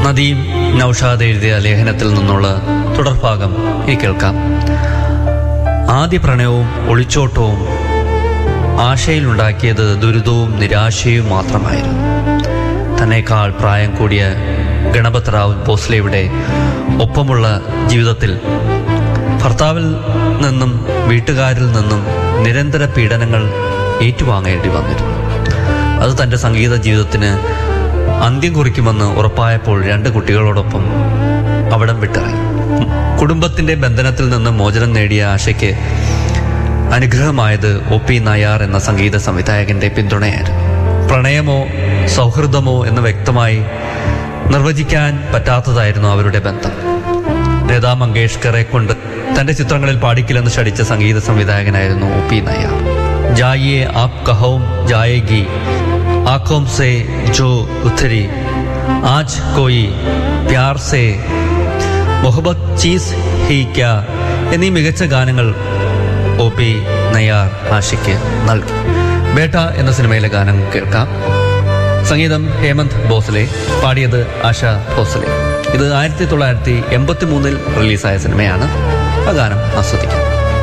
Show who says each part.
Speaker 1: നദീം നൌഷാദ് എഴുതിയ ലേഖനത്തിൽ നിന്നുള്ള തുടർഭാഗം ഈ കേൾക്കാം ആദ്യ പ്രണയവും ഒളിച്ചോട്ടവും ആശയിലുണ്ടാക്കിയത് ദുരിതവും നിരാശയും മാത്രമായിരുന്നു തന്നേക്കാൾ പ്രായം കൂടിയ ഗണപത് റാവു ഭോസ്ലെയുടെ ഒപ്പമുള്ള ജീവിതത്തിൽ ഭർത്താവിൽ നിന്നും വീട്ടുകാരിൽ നിന്നും നിരന്തര പീഡനങ്ങൾ ഏറ്റുവാങ്ങേണ്ടി വന്നിരുന്നു അത് തൻ്റെ സംഗീത ജീവിതത്തിന് അന്ത്യം കുറിക്കുമെന്ന് ഉറപ്പായപ്പോൾ രണ്ട് കുട്ടികളോടൊപ്പം അവിടം വിട്ടിറങ്ങി കുടുംബത്തിന്റെ ബന്ധനത്തിൽ നിന്ന് മോചനം നേടിയ ആശയ്ക്ക് അനുഗ്രഹമായത് ഒ പി നായാർ എന്ന സംഗീത സംവിധായകന്റെ പിന്തുണയായിരുന്നു പ്രണയമോ സൗഹൃദമോ എന്ന് വ്യക്തമായി നിർവചിക്കാൻ പറ്റാത്തതായിരുന്നു അവരുടെ ബന്ധം ലതാ മങ്കേഷ്കറെ കൊണ്ട് തന്റെ ചിത്രങ്ങളിൽ പാടിക്കില്ലെന്ന് ശടിച്ച സംഗീത സംവിധായകനായിരുന്നു ഒ പി നായാർ ജായിയെ ആപ് കഹോം ജായേഗി ആഖോം സെ ജോ ഉത്തരി ആജ് കോയി പ്യാർ സെ മൊഹബത്ത് ചീസ് ഹി ക്യാ എന്നീ മികച്ച ഗാനങ്ങൾ ഒ പി നയ്യാർ ആശയ്ക്ക് നൽകി ബേട്ട എന്ന സിനിമയിലെ ഗാനം കേൾക്കാം സംഗീതം ഹേമന്ത് ഭോസ്ലെ പാടിയത് ആശ ഭോസ്ലെ ഇത് ആയിരത്തി തൊള്ളായിരത്തി എൺപത്തി മൂന്നിൽ റിലീസായ സിനിമയാണ് ആ ഗാനം ആസ്വദിക്കാം